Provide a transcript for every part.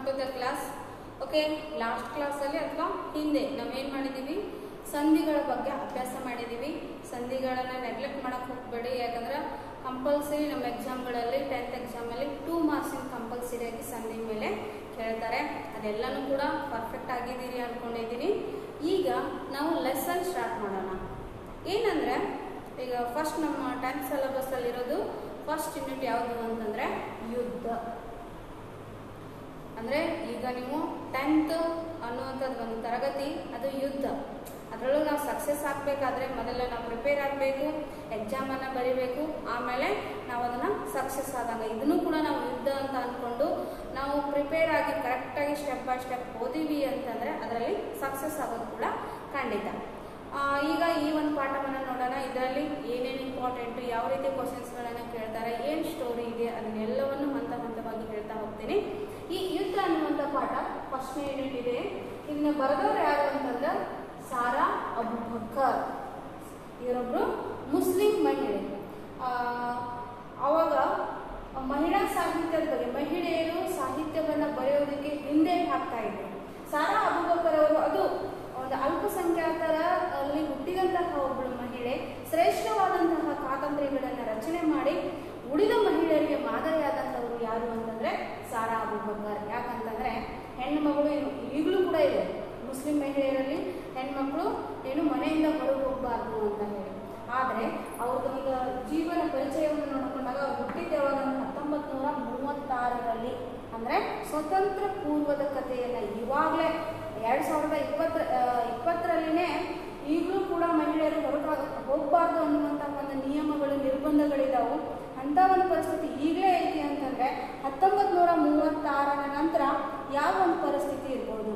to the class okay last ಕ್ಲಾಸಲ್ಲಿ ಅಥವಾ ಹಿಂದೆ ನಾವೇನು ಮಾಡಿದ್ದೀವಿ ಸಂಧಿಗಳ ಬಗ್ಗೆ ಅಭ್ಯಾಸ ಮಾಡಿದ್ದೀವಿ ಸಂಧಿಗಳನ್ನು ನೆಗ್ಲೆಕ್ಟ್ ಮಾಡೋಕ್ಕೆ ಹೋಗಬೇಡಿ ಯಾಕಂದ್ರೆ ಕಂಪಲ್ಸರಿ ನಮ್ಮ ಎಕ್ಸಾಮ್ಗಳಲ್ಲಿ ಟೆಂತ್ ಎಕ್ಸಾಮಲ್ಲಿ ಟೂ ಮಾರ್ಕ್ಸಿನ ಕಂಪಲ್ಸರಿಯಾಗಿ ಸಂಧಿ ಮೇಲೆ ಕೇಳ್ತಾರೆ ಅದೆಲ್ಲನೂ ಕೂಡ ಪರ್ಫೆಕ್ಟ್ ಆಗಿದ್ದೀರಿ ಅಂದ್ಕೊಂಡಿದ್ದೀನಿ ಈಗ ನಾವು ಲೆಸನ್ ಸ್ಟಾರ್ಟ್ ಮಾಡೋಣ ಏನಂದರೆ ಈಗ ಫಸ್ಟ್ ನಮ್ಮ ಟೆಂತ್ ಸಿಲೆಬಸ್ಸಲ್ಲಿರೋದು ಫಸ್ಟ್ ಯೂನಿಟ್ ಯಾವುದು ಅಂತಂದರೆ ಯುದ್ಧ ಅಂದರೆ ಈಗ ನೀವು ಟೆಂತ್ ಅನ್ನುವಂಥದ್ದು ಒಂದು ತರಗತಿ ಅದು ಯುದ್ಧ ಅದರಲ್ಲೂ ನಾವು ಸಕ್ಸಸ್ ಆಗಬೇಕಾದ್ರೆ ಮೊದಲ ನಾವು ಪ್ರಿಪೇರ್ ಆಗಬೇಕು ಎಕ್ಸಾಮನ್ನು ಬರಿಬೇಕು ಆಮೇಲೆ ನಾವು ಅದನ್ನು ಸಕ್ಸಸ್ ಆದಾಗ ಇದನ್ನು ಕೂಡ ನಾವು ಯುದ್ಧ ಅಂತ ಅಂದ್ಕೊಂಡು ನಾವು ಪ್ರಿಪೇರ್ ಆಗಿ ಕರೆಕ್ಟಾಗಿ ಸ್ಟೆಪ್ ಬೈ ಸ್ಟೆಪ್ ಓದಿವಿ ಅಂತಂದರೆ ಅದರಲ್ಲಿ ಸಕ್ಸಸ್ ಆಗೋದು ಕೂಡ ಖಂಡಿತ ಆ, ಈಗ ಈ ಒಂದು ಪಾಠವನ್ನು ನೋಡೋಣ ಇದರಲ್ಲಿ ಏನೇನು ಇಂಪಾರ್ಟೆಂಟು ಯಾವ ರೀತಿ ಕ್ವಶನ್ಸ್ಗಳನ್ನು ಕೇಳ್ತಾರೆ ಏನು ಸ್ಟೋರಿ ಇದೆ ಅದನ್ನೆಲ್ಲವನ್ನು ಹಂತ ಹಂತವಾಗಿ ಹೇಳ್ತಾ ಹೋಗ್ತೀನಿ ಈ ಯುದ್ಧ ಅನ್ನುವಂಥ ಪಾಠ ಫಸ್ಟ್ನೇ ಯೂನಿಟ್ ಇದೆ ಇನ್ನು ಬರೆದವ್ರು ಯಾರು ಅಂತಂದ್ರೆ ಸಾರಾ ಅಬುಬಕ್ಕರ್ ಇವರೊಬ್ಬರು ಮುಸ್ಲಿಂ ಮಹಿಳೆ ಆ, ಅವಾಗ ಮಹಿಳಾ ಸಾಹಿತ್ಯದ ಬಗ್ಗೆ ಮಹಿಳೆಯರು ಸಾಹಿತ್ಯವನ್ನು ಬರೆಯೋದಕ್ಕೆ ಹಿಂದೆ ಹಾಕ್ತಾ ಇದ್ರು ಸಾರಾ ಅಬುಬಕ್ಕರ್ ಅವರು ಅದು ಒಂದು ಅಲ್ಪಸಂಖ್ಯಾತರ ಅಲ್ಲಿ ಹುಟ್ಟಿದಂತಹ ಒಬ್ಬಳು ಮಹಿಳೆ ಶ್ರೇಷ್ಠವಾದಂತಹ ಕಾದಂಬರಿಗಳನ್ನು ರಚನೆ ಮಾಡಿ ಉಳಿದ ಮಹಿಳೆಯರಿಗೆ ಮಾದರಿಯಾದಂಥವರು ಯಾರು ಅಂತಂದ್ರೆ ಸಾರಾ ಅಬುಬಕ್ಕರ್ ಯಾಕಂತಂದ್ರೆ ಹೆಣ್ಣು ಮಗಳು ಏನು ಈಗಲೂ ಕೂಡ ಇದೆ ಮುಸ್ಲಿಂ ಮಹಿಳೆಯರಲ್ಲಿ ಹೆಣ್ಮಕ್ಳು ಏನು ಮನೆಯಿಂದ ಹೊರಗೆ ಹೋಗಬಾರ್ದು ಅಂತ ಹೇಳಿ ಆದರೆ ಅವ್ರದ್ದೊಂದು ಜೀವನ ಪರಿಚಯವನ್ನು ನೋಡಿಕೊಂಡಾಗ ಅವ್ರು ಹುಟ್ಟಿದ್ದು ಯಾವಾಗ ಹತ್ತೊಂಬತ್ತು ನೂರ ಮೂವತ್ತಾರರಲ್ಲಿ ಅಂದರೆ ಸ್ವತಂತ್ರ ಪೂರ್ವದ ಕಥೆಯನ್ನು ಇವಾಗಲೇ ಎರಡು ಸಾವಿರದ ಇಪ್ಪತ್ತರ ಇಪ್ಪತ್ತರಲ್ಲಿನೇ ಈಗಲೂ ಕೂಡ ಮಹಿಳೆಯರು ಹೊರಗೆ ಹೋಗಬಾರ್ದು ಅನ್ನುವಂಥ ಒಂದು ನಿಯಮಗಳು ನಿರ್ಬಂಧಗಳಿದಾವು ಅಂಥ ಒಂದು ಪರಿಸ್ಥಿತಿ ಈಗಲೇ ಐತಿ ಅಂತಂದರೆ ಹತ್ತೊಂಬತ್ತು ನೂರ ಮೂವತ್ತಾರರ ನಂತರ ಯಾವ ಒಂದು ಪರಿಸ್ಥಿತಿ ಇರ್ಬೋದು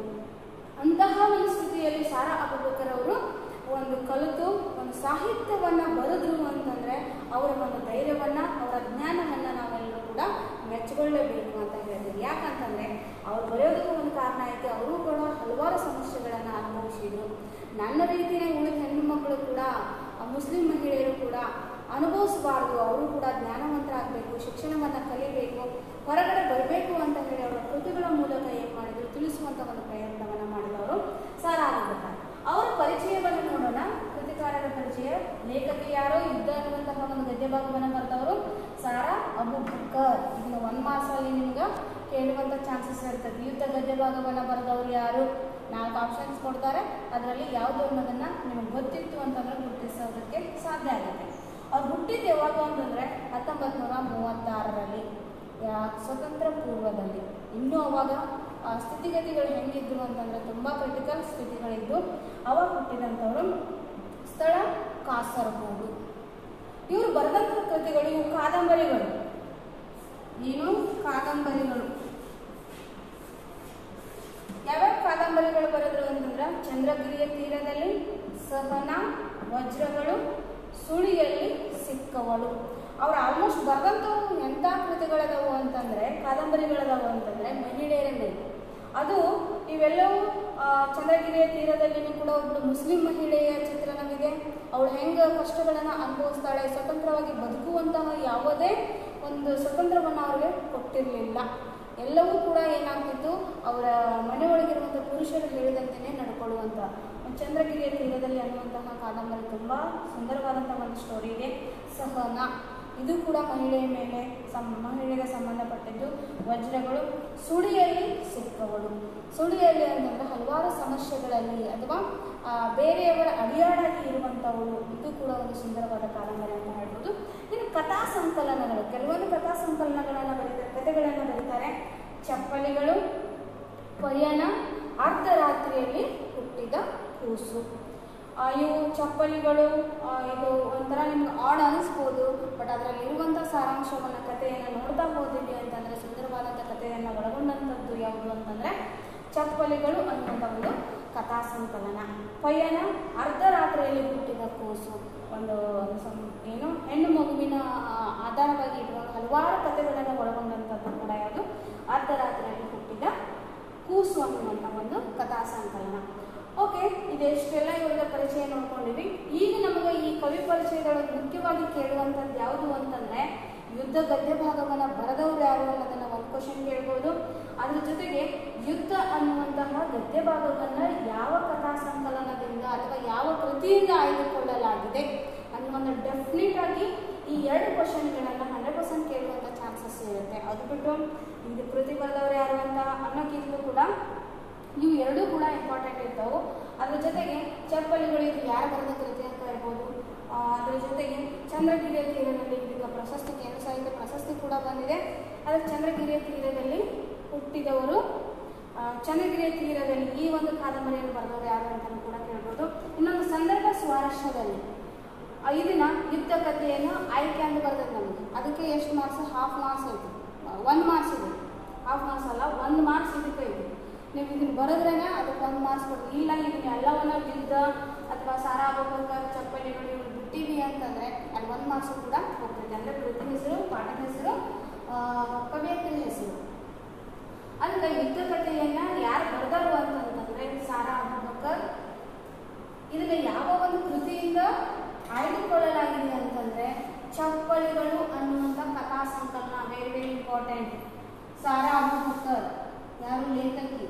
ಅಂತಹ ಒಂದು ಸ್ಥಿತಿಯಲ್ಲಿ ಸಾರಾ ಅಬುಬಕರ್ ಅವರು ಒಂದು ಕಲಿತು ಒಂದು ಸಾಹಿತ್ಯವನ್ನು ಬರೆದ್ರು ಅಂತಂದರೆ ಅವರ ಒಂದು ಧೈರ್ಯವನ್ನು ಅವರ ಜ್ಞಾನವನ್ನು ನಾವೆಲ್ಲರೂ ಕೂಡ ಮೆಚ್ಚಿಕೊಳ್ಳಬೇಕು ಅಂತ ಹೇಳ್ತೀವಿ ಯಾಕಂತಂದರೆ ಅವ್ರು ಬರೆಯೋದಕ್ಕೂ ಒಂದು ಕಾರಣ ಐತೆ ಅವರು ಕೂಡ ಹಲವಾರು ಸಮಸ್ಯೆಗಳನ್ನು ಅನುಭವಿಸಿದ್ರು ನನ್ನ ರೀತಿಯೇ ಉಳಿದ ಹೆಣ್ಣು ಮಕ್ಕಳು ಕೂಡ ಆ ಮುಸ್ಲಿಂ ಮಹಿಳೆಯರು ಕೂಡ ಅನುಭವಿಸಬಾರ್ದು ಅವರು ಕೂಡ ಜ್ಞಾನವಂತರಾಗಬೇಕು ಶಿಕ್ಷಣವನ್ನು ಕಲಿಬೇಕು ಹೊರಗಡೆ ಬರಬೇಕು ಅಂತ ಹೇಳಿ ಅವರ ಕೃತಿಗಳ ಮೂಲಕ ಏನು ಮಾಡಿದ್ರು ತಿಳಿಸುವಂಥ ಒಂದು ಪ್ರಯತ್ನವನ್ನು ಮಾಡಿದವರು ಸಾರಾ ಅಬುಬಕರ್ ಅವರ ಪರಿಚಯವನ್ನು ನೋಡೋಣ ಕೃತಿಕಾರರ ಪರಿಚಯ ಲೇಖಕಿ ಯಾರೋ ಯುದ್ಧ ಅನ್ನುವಂತಹ ಒಂದು ಗದ್ಯ ಭಾಗವನ್ನು ಬರೆದವರು ಸಾರಾ ಅಬುಬಕರ್ ಇದನ್ನು ಒನ್ ಮಾರ್ಕ್ಸಲ್ಲಿ ನಿಮ್ಗೆ ಕೇಳುವಂಥ ಚಾನ್ಸಸ್ ಇರ್ತದೆ ಯುದ್ಧ ಗದ್ಯ ಭಾಗವನ್ನು ಬರೆದವರು ಯಾರು ನಾಲ್ಕು ಆಪ್ಷನ್ಸ್ ಕೊಡ್ತಾರೆ ಅದರಲ್ಲಿ ಯಾವುದು ಅನ್ನೋದನ್ನು ನಿಮಗೆ ಗೊತ್ತಿತ್ತು ಅಂತಂದ್ರೆ ಗುರುತಿಸೋದಕ್ಕೆ ಸಾಧ್ಯ ಆಗುತ್ತೆ ಅವ್ರು ಹುಟ್ಟಿದ್ದು ಯಾವಾಗ ಅಂತಂದರೆ ಹತ್ತೊಂಬತ್ತು ನೂರ ಮೂವತ್ತಾರರಲ್ಲಿ ಯಾ- ಸ್ವತಂತ್ರ ಪೂರ್ವದಲ್ಲಿ ಇನ್ನೂ ಅವಾಗ ಆ, ಸ್ಥಿತಿಗತಿಗಳು ಹೆಂಗಿದ್ರು ಅಂತಂದರೆ ತುಂಬ ಕ್ರಿಟಿಕಲ್ ಸ್ಥಿತಿಗಳಿದ್ದು ಅವಾಗ ಹುಟ್ಟಿದಂಥವ್ರು ಸ್ಥಳ ಕಾಸರಗೋಡು ಇವರು ಬರೆದಂಥ ಕೃತಿಗಳು ಇವು ಕಾದಂಬರಿಗಳು ಏನು ಕಾದಂಬರಿಗಳು ಯಾವ್ಯಾವ ಕಾದಂಬರಿಗಳು ಬರೆದ್ರು ಅಂತಂದ್ರೆ ಚಂದ್ರಗಿರಿಯ ತೀರದಲ್ಲಿ ಸಹನ ವಜ್ರಗಳು ಸುಳಿಯಲ್ಲಿ ಸಿಕ್ಕವಳು ಅವ್ರು ಆಲ್ಮೋಸ್ಟ್ ಬರೆದಂಥವು ಎಂಥ ಕೃತಿಗಳದಾವು ಅಂತಂದರೆ ಕಾದಂಬರಿಗಳದಾವು ಅಂತಂದರೆ ಮಹಿಳೆಯರ ಮೇಲೆ ಅದು ಇವೆಲ್ಲವೂ ಆ, ಚಂದ್ರಗಿರಿಯ ತೀರದಲ್ಲಿನೂ ಕೂಡ ಒಬ್ಬಳು ಮುಸ್ಲಿಂ ಮಹಿಳೆಯ ಚಿತ್ರಣವಿದೆ ಅವಳು ಹೆಂಗೆ ಕಷ್ಟಗಳನ್ನು ಅನುಭವಿಸ್ತಾಳೆ ಸ್ವತಂತ್ರವಾಗಿ ಬದುಕುವಂತಹ ಯಾವುದೇ ಒಂದು ಸ್ವತಂತ್ರವನ್ನು ಅವ್ರಿಗೆ ಕೊಟ್ಟಿರಲಿಲ್ಲ ಎಲ್ಲವೂ ಕೂಡ ಏನಾಗ್ತಿತ್ತು ಅವರ ಮನೆಯೊಳಗಿರುವಂಥ ಪುರುಷರು ಹೇಳಿದಂತೆಯೇ ನಡ್ಕೊಳ್ಳುವಂಥ ಒಂದು ಚಂದ್ರಗಿರಿಯ ತೀರದಲ್ಲಿ ಅನ್ನುವಂತಹ ಕಾದಂಬರಿ ತುಂಬ ಸುಂದರವಾದಂಥ ಒಂದು ಸ್ಟೋರಿ ಇದೆ ಸಹನ ಇದು ಕೂಡ ಮಹಿಳೆಯ ಮೇಲೆ ಸಂ ಮಹಿಳೆಗೆ ಸಂಬಂಧಪಟ್ಟಿದ್ದು ವಜ್ರಗಳು ಸುಳಿಯಲ್ಲಿ ಸಿಕ್ಕವಳು ಸುಳಿಯಲ್ಲಿ ಅಂತಂದರೆ ಹಲವಾರು ಸಮಸ್ಯೆಗಳಲ್ಲಿ ಅಥವಾ ಆ, ಬೇರೆಯವರ ಅಡಿಯಾಡಾಗಿ ಇರುವಂಥವಳು ಇದು ಕೂಡ ಒಂದು ಸುಂದರವಾದ ಕಾದಂಬರಿ ಅಂತ ಹೇಳ್ಬೋದು ಇನ್ನು ಕಥಾ ಸಂಕಲನಗಳು ಕೆಲವೊಂದು ಕಥಾ ಸಂಕಲನಗಳನ್ನು ಬರೀತಾರೆ ಕಥೆಗಳನ್ನು ಬರೀತಾರೆ ಚಪ್ಪಲಿಗಳು ಪಯಣ ಅರ್ಧರಾತ್ರಿಯಲ್ಲಿ ಹುಟ್ಟಿದ ಕೂಸು ಆ, ಇವು ಚಪ್ಪಲಿಗಳು ಆ, ಇದು ಒಂಥರ ನಿಮ್ಗೆ ಆಡ್ ಅನಿಸ್ಬೋದು ಬಟ್ ಅದರಲ್ಲಿ ಇರುವಂಥ ಸಾರಾಂಶವನ್ನು ಕಥೆಯನ್ನು ನೋಡ್ತಾ ಹೋದಿವಿ ಅಂತಂದರೆ ಸುಂದರವಾದಂಥ ಕಥೆಯನ್ನು ಒಳಗೊಂಡಂಥದ್ದು ಯಾವುದು ಅಂತಂದರೆ ಚಪ್ಪಲಿಗಳು ಅನ್ನುವಂಥ ಒಂದು ಕಥಾ ಸಂಕಲನ ಪಯಣ ಅರ್ಧರಾತ್ರಿಯಲ್ಲಿ ಹುಟ್ಟಿದ ಕೂಸು ಒಂದು ಸಂ ಏನು ಹೆಣ್ಣು ಮಗುವಿನ ಆ, ಆಧಾರವಾಗಿ ಇಟ್ಕೊಂಡು ಹಲವಾರು ಕಥೆಗಳನ್ನು ಒಳಗೊಂಡಂಥದ್ದು ಕೂಡ ಯಾವುದು ಅರ್ಧರಾತ್ರಿಯಲ್ಲಿ ಹುಟ್ಟಿದ ಕೂಸು ಅನ್ನುವಂಥ ಒಂದು ಕಥಾ ಸಂಕಲನ ಓಕೆ ಇದೆಷ್ಟೆಲ್ಲ ಇವುಗಳ ಪರಿಚಯ ನೋಡ್ಕೊಂಡಿವಿ ಈಗ ನಮಗೆ ಈ ಕವಿ ಪರಿಚಯದೊಳಗೆ ಮುಖ್ಯವಾಗಿ ಕೇಳುವಂಥದ್ದು ಯಾವುದು ಅಂತಂದರೆ ಯುದ್ಧ ಗದ್ಯ ಭಾಗವನ್ನು ಬರೆದವ್ರು ಯಾರು ಅನ್ನೋದನ್ನು ಒಂದು ಕ್ವಶನ್ ಕೇಳ್ಬೋದು ಅದ್ರ ಜೊತೆಗೆ ಯುದ್ಧ ಅನ್ನುವಂತಹ ಗದ್ಯ ಭಾಗವನ್ನು ಯಾವ ಕಥಾ ಸಂಕಲನದಿಂದ ಅಥವಾ ಯಾವ ಕೃತಿಯಿಂದ ಆಯ್ದುಕೊಳ್ಳಲಾಗಿದೆ ಅನ್ನುವಂಥ ಡೆಫಿನೆಟ್ ಆಗಿ ಈ ಎರಡು ಕ್ವಶನ್ಗಳನ್ನು ಹಂಡ್ರೆಡ್ ಪರ್ಸೆಂಟ್ ಕೇಳುವಂಥ ಚಾನ್ಸಸ್ ಇರುತ್ತೆ ಅದು ಬಿಟ್ಟು ಇದು ಕೃತಿ ಬರೆದವ್ರು ಯಾರು ಅಂತ ಅನ್ನೋಕ್ಕಿಂತಲೂ ಕೂಡ ಇವು ಎರಡೂ ಕೂಡ ಇಂಪಾರ್ಟೆಂಟ್ ಇರ್ತವೆ ಅದ್ರ ಜೊತೆಗೆ ಚಪ್ಪಲಿಗಳು ಇದು ಯಾರು ಬರೆದ ಕೃತಿ ಅಂತ ಇರ್ಬೋದು ಆ, ಅದ್ರ ಜೊತೆಗೆ ಚಂದ್ರಗಿರಿಯ ತೀರದಲ್ಲಿ ಇದೀಗ ಪ್ರಶಸ್ತಿ ಕೇಂದ್ರ ಸಾಹಿತ್ಯ ಪ್ರಶಸ್ತಿ ಕೂಡ ಬಂದಿದೆ ಅದರ ಚಂದ್ರಗಿರಿಯ ತೀರದಲ್ಲಿ ಹುಟ್ಟಿದವರು ಆ, ಚಂದ್ರಗಿರಿಯ ತೀರದಲ್ಲಿ ಈ ಒಂದು ಕಾದಂಬರಿಯನ್ನು ಬರೆದವರು ಯಾರು ಅಂತಲೂ ಕೂಡ ಕೇಳ್ಬೋದು ಇನ್ನೊಂದು ಸಂದರ್ಭ ಸ್ವಾರಸ್ಯದಲ್ಲಿ ಆ, ಇದನ್ನ ಯುದ್ಧ ಕಥೆಯನ್ನು ಆಯ್ಕೆ ಅಂತ ಬರ್ತದೆ ನಮಗೆ ಅದಕ್ಕೆ ಎಷ್ಟು ಮಾರ್ಕ್ಸ್ ಹಾಫ್ ಮಾರ್ಕ್ಸ್ ಐತಿ ಒನ್ ಮಾರ್ಕ್ಸ್ ಇದೆ ಹಾಫ್ ಮಾರ್ಕ್ಸ್ ಅಲ್ಲ ಒಂದು ಮಾರ್ಕ್ಸ್ ಇದಕ್ಕೆ ಇದೆ ನೀವು ಇದನ್ನ ಬರೆದ್ರೇನೆ ಅದಕ್ಕೆ ಒಂದು ಮಾರ್ಕ್ಸ್ ಕೊಡ್ತೀವಿ ಇಲ್ಲ ಇದನ್ನ ಎಲ್ಲವನ್ನ ಯುದ್ಧ ಅಥವಾ ಸಾರಾ ಅಬೂಬಕರ್ ಚಪ್ಪಲಿಗಳು ಇವ್ರು ಬಿಟ್ಟಿವಿ ಅಂತಂದ್ರೆ ಅಲ್ಲಿ ಒಂದು ಮಾರ್ಕ್ಸ್ ಕೂಡ ಹೋಗ್ತೈತೆ ಅಂದ್ರೆ ಕೃತಿ ಹೆಸರು ಪಾಠದ ಹೆಸರು ಆ, ಕವಿಯತ್ರಿ ಹೆಸರು ಅಂದ್ರೆ ಯುದ್ಧ ಕಥೆಯನ್ನ ಯಾರು ಬರೆದರು ಅಂತಂತಂದ್ರೆ ಸಾರಾ ಅಬೂಬಕರ್ ಇದನ್ನ ಯಾವ ಒಂದು ಕೃತಿಯಿಂದ ಆಯ್ದುಕೊಳ್ಳಲಾಗಿದೆ ಅಂತಂದ್ರೆ ಚಪ್ಪಲಿಗಳು ಅನ್ನುವಂಥ ಕಥಾ ಸಂಕಲನ very very important Sara Abubakar ಯಾರು ಲೇಖಕಿ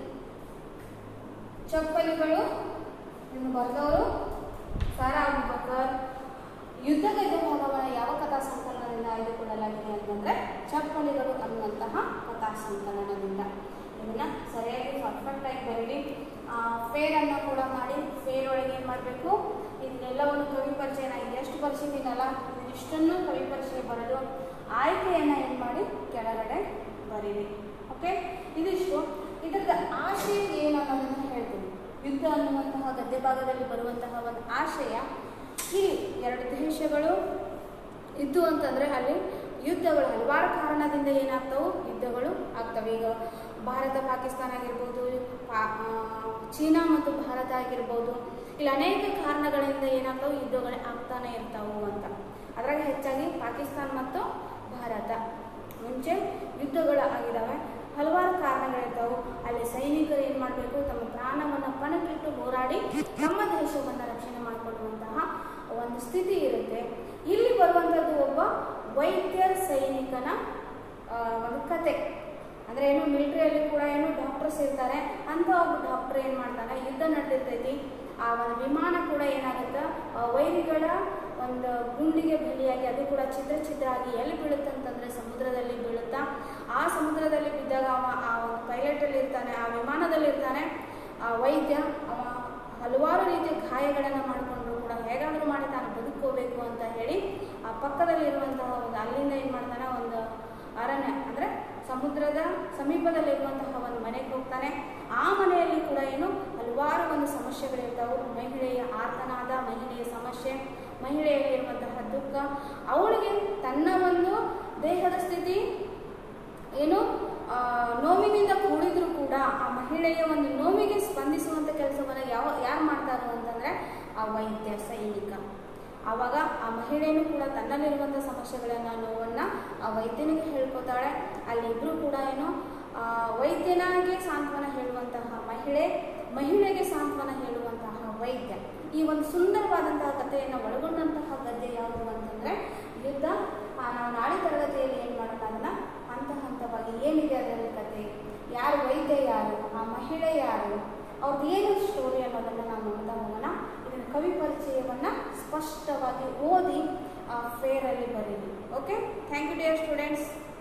ಚಪ್ಪಲಿಗಳು ಇದನ್ನು ಬರೆದವರು ಸಾರಾ ಅಬೂಬಕರ್ ಯುದ್ಧ ಗದ್ಯ ಭಾಗವನ್ನು ಯಾವ ಕಥಾ ಸಂಕಲನದಿಂದ ಆಯ್ದುಕೊಳ್ಳಲಾಗಿದೆ ಅಂತಂದ್ರೆ ಚಪ್ಪಲಿಗಳು ಅನ್ನುವಂತಹ ಕಥಾ ಸಂಕಲನದಿಂದ ಇದನ್ನ ಸರಿಯಾಗಿ ಪರ್ಫೆಕ್ಟ್ ಆಗಿ ಬರೀರಿ ಫೇರ್ ಅನ್ನ ಕೂಡ ಮಾಡಿ ಫೇರ್ ಒಳಗೆ ಏನು ಮಾಡಬೇಕು ಇದನ್ನೆಲ್ಲವನ್ನು ಕವಿ ಪರಿಚಯ ನಾನು ಎಷ್ಟು ಬರ್ಸಿದ್ದೀನಲ್ಲ ಇಷ್ಟನ್ನು ಕವಿ ಪರಿಚಯ ಬರೆದು ಆಯ್ಕೆಯನ್ನ ಏನು ಮಾಡಿ ಕೆಳಗಡೆ ಬರೀರಿ ಓಕೆ ಇದಿಷ್ಟು ಇದರದ ಆಶಯ ಏನು ಅನ್ನೋದನ್ನ ಹೇಳ್ತೀನಿ ಯುದ್ಧ ಅನ್ನುವಂತಹ ಗದ್ಯ ಭಾಗದಲ್ಲಿ ಬರುವಂತಹ ಒಂದು ಆಶಯ ಇಲ್ಲಿ ಎರಡು ದೇಶಗಳು ಇದ್ದು ಅಂತಂದ್ರೆ ಅಲ್ಲಿ ಯುದ್ಧಗಳು ಹಲವಾರು ಕಾರಣದಿಂದ ಏನಾಗ್ತವು ಯುದ್ಧಗಳು ಆಗ್ತವೆ ಈಗ ಭಾರತ ಪಾಕಿಸ್ತಾನ ಆಗಿರ್ಬೋದು ಪಾ- ಆ, ಚೀನಾ ಮತ್ತು ಭಾರತ ಆಗಿರ್ಬೋದು ಇಲ್ಲಿ ಅನೇಕ ಕಾರಣಗಳಿಂದ ಏನಾಗ್ತವು ಯುದ್ಧಗಳು ಆಗ್ತಾನೆ ಇರ್ತಾವು ಅಂತ ಅದ್ರಾಗ ಹೆಚ್ಚಾಗಿ ಪಾಕಿಸ್ತಾನ ಮತ್ತು ಭಾರತ ಮುಂಚೆ ಯುದ್ಧಗಳು ಆಗಿದ್ದಾವೆ ಹಲವಾರು ಕಾರಣಗಳಿರ್ತಾವೆ ಅಲ್ಲಿ ಸೈನಿಕರು ಏನು ಮಾಡಬೇಕು ತಮ್ಮ ಪ್ರಾಣವನ್ನು ಪಣಕ್ಕಿಟ್ಟು ಹೋರಾಡಿ ನಮ್ಮ ದೇಶವನ್ನು ರಕ್ಷಣೆ ಮಾಡಿಕೊಳ್ಳುವಂತಹ ಒಂದು ಸ್ಥಿತಿ ಇರುತ್ತೆ ಇಲ್ಲಿ ಬರುವಂಥದ್ದು ಒಬ್ಬ ವೈದ್ಯ ಸೈನಿಕನ ಆ, ಒಂದು ಕತೆ ಅಂದರೆ ಏನು ಮಿಲಿಟರಿಯಲ್ಲಿ ಕೂಡ ಏನು ಡಾಕ್ಟರ್ಸ್ ಇರ್ತಾರೆ ಅಂತ ಒಬ್ಬ ಡಾಕ್ಟರ್ ಏನು ಮಾಡ್ತಾನೆ ಯುದ್ಧ ನಡೆದಿರ್ತೈತಿ ಆ ಒಂದು ವಿಮಾನ ಕೂಡ ಏನಾಗುತ್ತೆ ಆ ವೈರಿಗಳ ಒಂದು ಗುಂಡಿಗೆ ಬಲಿಯಾಗಿ ಅದು ಕೂಡ ಚಿತ್ರ ಚಿತ್ರ ಆಗಿ ಎಲ್ಲಿ ಬೀಳುತ್ತೆ ಅಂತಂದ್ರೆ ಸಮುದ್ರದಲ್ಲಿ ಬೀಳುತ್ತಾ ಆ ಸಮುದ್ರದಲ್ಲಿ ಬಿದ್ದಾಗ ಅವ ಆ ಒಂದು ಪೈಲಟಲ್ಲಿ ಇರ್ತಾನೆ ಆ ವಿಮಾನದಲ್ಲಿ ಇರ್ತಾನೆ ಆ ವೈದ್ಯ ಅವ ಹಲವಾರು ರೀತಿಯ ಗಾಯಗಳನ್ನು ಮಾಡಿಕೊಂಡು ಕೂಡ ಹೇಗಾದರೂ ಮಾಡಿ ತಾನು ಬದುಕೋಬೇಕು ಅಂತ ಹೇಳಿ ಆ ಪಕ್ಕದಲ್ಲಿರುವಂತಹ ಒಂದು ಅಲ್ಲಿಂದ ಏನು ಮಾಡ್ತಾನೆ ಒಂದು ಅರಣ್ಯ ಅಂದರೆ ಸಮುದ್ರದ ಸಮೀಪದಲ್ಲಿರುವಂತಹ ಒಂದು ಮನೆಗೆ ಹೋಗ್ತಾನೆ ಆ ಮನೆಯಲ್ಲಿ ಕೂಡ ಏನು ಹಲವಾರು ಒಂದು ಸಮಸ್ಯೆಗಳಿರ್ತಾವೆ ಮಹಿಳೆಯ ಆರ್ತನಾದ ಮಹಿಳೆಯ ಸಮಸ್ಯೆ ಮಹಿಳೆಯಲ್ಲಿರುವಂತಹ ದುಃಖ ಅವಳಿಗೆ ತನ್ನ ಒಂದು ದೇಹದ ಸ್ಥಿತಿ ಏನು ಆ, ನೋವಿನಿಂದ ಕೂಡಿದ್ರು ಕೂಡ ಆ ಮಹಿಳೆಯ ಒಂದು ನೋವಿಗೆ ಸ್ಪಂದಿಸುವಂಥ ಕೆಲಸವನ್ನು ಯಾವ ಯಾರು ಮಾಡ್ತಾರೋ ಅಂತಂದರೆ ಆ ವೈದ್ಯ ಸೈನಿಕ ಆವಾಗ ಆ ಮಹಿಳೆಯೂ ಕೂಡ ತನ್ನಲ್ಲಿರುವಂಥ ಸಮಸ್ಯೆಗಳನ್ನು ನೋವನ್ನು ಆ ವೈದ್ಯನಿಗೆ ಹೇಳ್ಕೊತಾಳೆ ಅಲ್ಲಿ ಇಬ್ಬರು ಕೂಡ ಏನು ಆ, ವೈದ್ಯನಾಗೆ ಸಾಂತ್ವನ ಹೇಳುವಂತಹ ಮಹಿಳೆ ಮಹಿಳೆಗೆ ಸಾಂತ್ವನ ಹೇಳುವಂತಹ ವೈದ್ಯ ಈ ಒಂದು ಸುಂದರವಾದಂತಹ ಕಥೆಯನ್ನು ಒಳಗೊಂಡಂತಹ ಗದ್ಯ ಯಾವುದು ಅಂತಂದರೆ ಯುದ್ಧ ಆ, ನಾವು ನಾಳೆ ತರಗತಿಯಲ್ಲಿ ಏನು ಮಾಡೋಕ್ಕಾಗಲ್ಲ ಹಂತ ಹಂತವಾಗಿ ಏನಿದೆ ಅದರಲ್ಲಿ ಕತೆ ಯಾರು ವೈದ್ಯ ಯಾರು ಆ ಮಹಿಳೆ ಯಾರು ಅವ್ರದ್ದು ಏನು ಸ್ಟೋರಿ ಅನ್ನೋದನ್ನು ನಾವು ನೋಡ್ತಾ ಹೋಗೋಣ ಇದನ್ನು ಕವಿ ಪರಿಚಯವನ್ನು ಸ್ಪಷ್ಟವಾಗಿ ಓದಿ ಫೇರಲ್ಲಿ ಬರೀರಿ okay thank you dear students